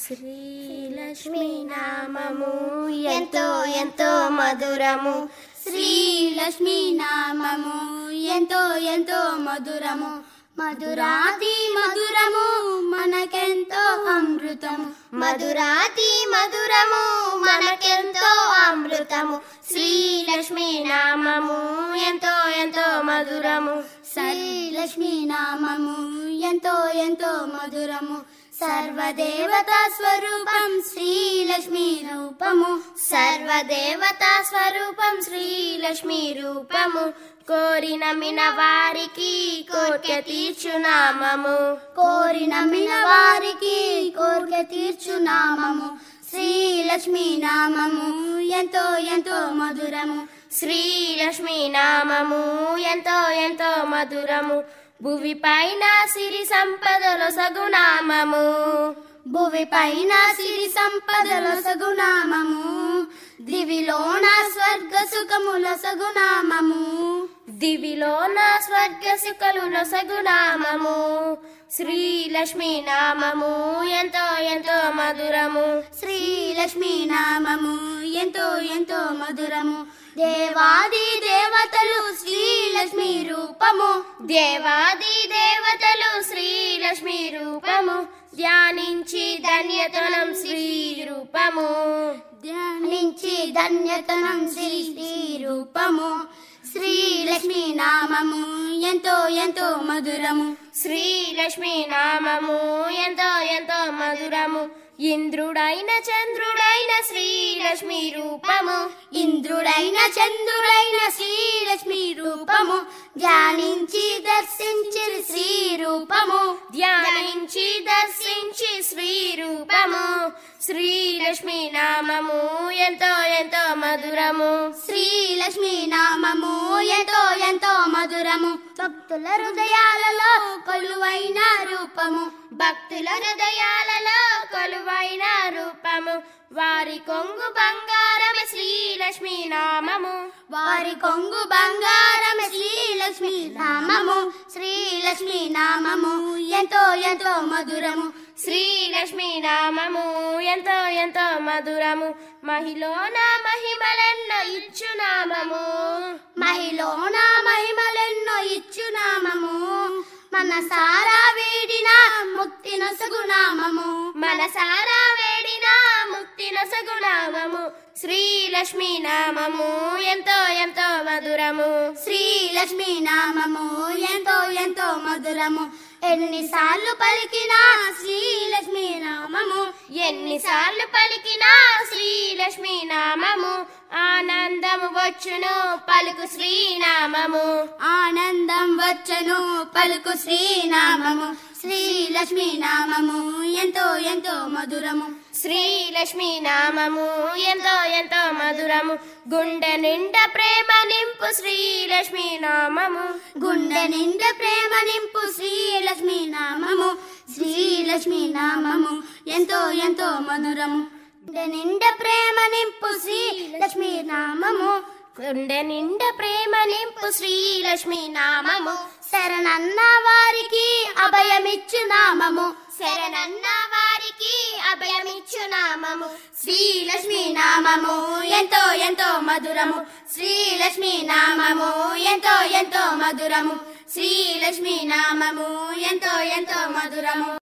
శ్రీలక్ష్మి నామము ఎంతో ఎంతో మధురము శ్రీలక్ష్మి నామము ఎంతో ఎంతో మధురము మధురాతి మధురము మనకెంతో అమృతము మధురాతి మధురము మనకెంతో అమృతము శ్రీలక్ష్మి నామము ఎంతో ఎంతో మధురము శ్రీలక్ష్మి నామము ఎంతో ఎంతో మధురము సర్వదేవతా స్వరూపం శ్రీలక్ష్మి రూపము సర్వదేవతా స్వరూపం శ్రీలక్ష్మి రూపము కోరి నమ్మిన వారికి కోరిక తీర్చునామము కోరి నమ్మిన వారికి కోరిక తీర్చు నామము శ్రీలక్ష్మి నామము ఎంతో ఎంతో మధురము శ్రీలక్ష్మి నామము ఎంతో ఎంతో మధురము భువి పైన సిరి సంపదలో సగునామము భువి పైన సిరి సంపదల సగునామము దివిలోన స్వర్గ సుఖముల సగునామము దివిలోన స్వర్గ సుఖలుల సగునామము శ్రీలక్ష్మి నామము ఎంతో ఎంతో మధురము శ్రీలక్ష్మి నామము ఎంతో ఎంతో మధురము దేవాది దేవతలు శ్రీలక్ష్మి రూపము దేవాది దేవతలు శ్రీలక్ష్మి రూపము ధ్యానించి ధన్యతనం శ్రీ రూపము ధ్యానించి ధన్యతనం శ్రీ శ్రీ రూపము శ్రీలక్ష్మి నామము ఎంతో ఎంతో మధురము శ్రీలక్ష్మి నామము ఎంతో ఎంతో మధురము ఇంద్రుడైన చంద్రుడైన శ్రీలక్ష్మి రూపము ఇంద్రుడైన చంద్రుడైన శ్రీలక్ష్మి రూపము ధ్యానించి దర్శించి శ్రీ రూపము ధ్యానించి దర్శించి శ్రీ రూపము శ్రీలక్ష్మి నామము ఎంతో ఎంతో మధురము శ్రీలక్ష్మి నామము ఎంతో ఎంతో మధురము భక్తుల హృదయాలలో కొలువైన రూపము భక్తుల హృదయాలలో కొలువైన రూపము వారి కొంగు బంగారమే శ్రీలక్ష్మి నామము వారి కొంగు బంగారం శ్రీలక్ష్మి నామము శ్రీలక్ష్మి నామము ఎంతో ఎంతో మధురము శ్రీలక్ష్మి నామము ఎంతో ఎంతో మధురము మహిళన మహిమలెన్నో ఇచ్చు నామము మహిళన మహిమలెన్నో ఇచ్చు నామము మన సారా వేడిన ముక్తి నొసగు నామము మనసారా వేడిన ముక్తి నొసగు నామము శ్రీలక్ష్మి నామము ఎంతో ఎంతో మధురము శ్రీలక్ష్మి నామము ఎంతో ఎంతో మధురము ఎన్నిసార్లు పలికినా శ్రీలక్ష్మి నామము ఎన్నిసార్లు పలికినా శ్రీలక్ష్మి నామము ఆనందము వచ్చును పలుకు శ్రీనామము ఆనందం వచ్చను పలుకు శ్రీనామము శ్రీలక్ష్మి నామము ఎంతో ఎంతో మధురము శ్రీలక్ష్మి నామము ఎంతో ఎంతో మధురము గుండె నిండా ప్రేమ నింపు శ్రీలక్ష్మి నామము గుండె నిండా ప్రేమ నింపు శ్రీలక్ష్మి నామము శ్రీలక్ష్మి నామము ఎంతో ఎంతో మధురము గుండె నిండా ప్రేమ నింపు శ్రీలక్ష్మి నామము గుండె నిండా ప్రేమ నింపు శ్రీలక్ష్మి నామము శరణన్న వారికి అభయమిచ్చు నామము శరణన్న వారికి అభయమిచ్చు నామము శ్రీలక్ష్మి నామము ఎంతో ఎంతో మధురము శ్రీలక్ష్మి నామము ఎంతో ఎంతో మధురము శ్రీలక్ష్మి నామము ఎంతో ఎంతో మధురము